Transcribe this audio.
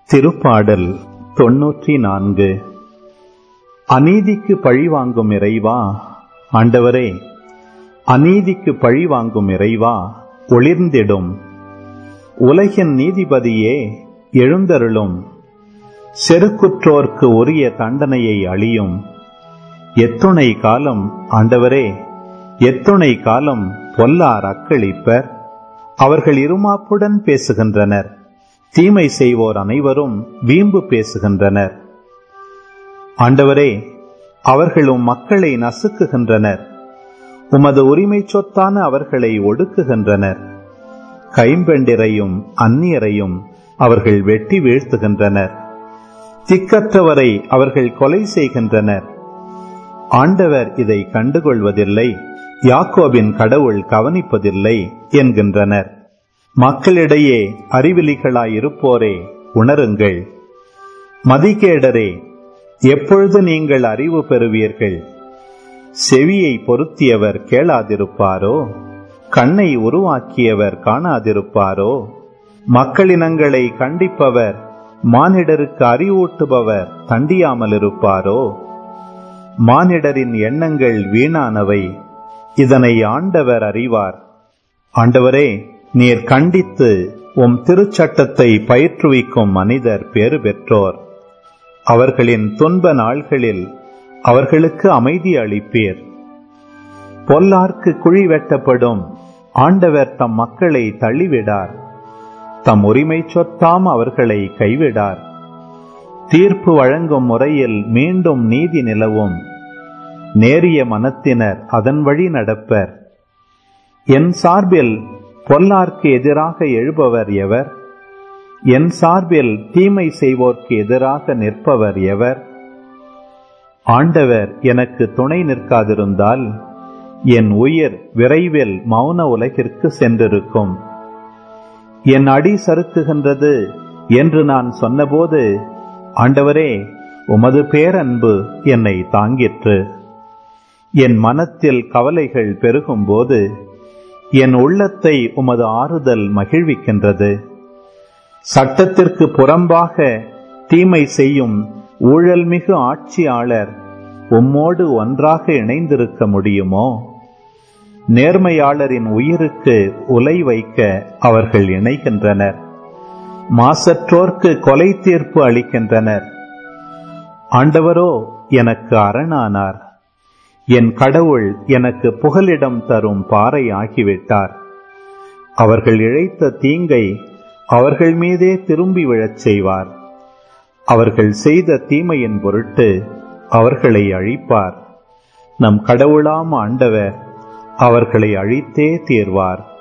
திருப்பாடல் தொன்னூற்றி நான்கு அநீதிக்கு பழிவாங்கும் இறைவா ஆண்டவரே அநீதிக்கு பழிவாங்கும் இறைவா ஒளிர்ந்திடும் உலகின் நீதிபதியே எழுந்தருளும் செருக்குற்றோர்க்கு உரிய தண்டனையை அழியும் எத்துணை காலம் ஆண்டவரே எத்துணை காலம் பொல்லார் அக்களிப்பர் அவர்கள் இருமாப்புடன் பேசுகின்றனர் தீமை செய்வோர் அனைவரும் வீம்பு பேசுகின்றனர் ஆண்டவரே அவர்களும் மக்களை நசுக்குகின்றனர் உமது உரிமை சொத்தான அவர்களை ஒடுக்குகின்றனர் கைம்பெண்டிரையும் அந்நியரையும் அவர்கள் வெட்டி வீழ்த்துகின்றனர் திக்கற்றவரை அவர்கள் கொலை செய்கின்றனர் ஆண்டவர் இதை கண்டுகொள்வதில்லை யாக்கோபின் கடவுள் கவனிப்பதில்லை என்கின்றனர் மக்களிடையே அறிவிலிகளாயிருப்போரே உணருங்கள் மதிகேடரே எப்பொழுது நீங்கள் அறிவு பெறுவீர்கள் செவியை பொருத்தியவர் கேளாதிருப்பாரோ கண்ணை உருவாக்கியவர் காணாதிருப்பாரோ மக்களினங்களை கண்டிப்பவர் மானிடருக்கு அறிவூட்டுபவர் தண்டியாமல் இருப்பாரோ மானிடரின் எண்ணங்கள் வீணானவை இதனை ஆண்டவர் அறிவார் ஆண்டவரே நீர் கண்டித்து உம் திருச்சட்டத்தை பயிற்றுவிக்கும் மனிதர் பேறு பெற்றோர் அவர்களின் துன்ப நாள்களில் அவர்களுக்கு அமைதி அளிப்பீர் பொல்லார்க்கு குழி வெட்டப்படும் ஆண்டவர் தம் மக்களை தள்ளிவிடார் தம் உரிமை சொத்தாம் அவர்களை கைவிடார் தீர்ப்பு வழங்கும் முறையில் மீண்டும் நீதி நிலவும் நேரிய மனத்தினர் அதன் வழி நடப்பர் என் சார்பில் பொல்லார்க்கு எதிராக எழுபவர் எவர் என் சார்பில் தீமை செய்வோர்க்கு எதிராக நிற்பவர் எவர் ஆண்டவர் எனக்கு துணை நிற்காதிருந்தால் என் உயிர் விரைவில் மௌன உலகிற்கு சென்றிருக்கும் என் அடி சறுக்குகின்றது என்று நான் சொன்னபோது ஆண்டவரே உமது பேரன்பு என்னை தாங்கிற்று என் மனத்தில் கவலைகள் பெருகும்போது என் உள்ளத்தை உமது ஆறுதல் மகிழ்விக்கின்றது சட்டத்திற்கு புறம்பாக தீமை செய்யும் ஊழல்மிகு ஆட்சியாளர் உம்மோடு ஒன்றாக இணைந்திருக்க முடியுமோ நேர்மையாளரின் உயிருக்கு உலை வைக்க அவர்கள் இணைகின்றனர் மாசற்றோர்க்கு கொலை தீர்ப்பு அளிக்கின்றனர் ஆண்டவரோ எனக்கு அரணானார் என் கடவுள் எனக்கு புகலிடம் தரும் பாறை ஆகிவிட்டார் அவர்கள் இழைத்த தீங்கை அவர்கள் மீதே திரும்பி விழச் செய்வார் அவர்கள் செய்த தீமையின் பொருட்டு அவர்களை அழிப்பார் நம் கடவுளாம் ஆண்டவர் அவர்களை அழித்தே தீர்வார்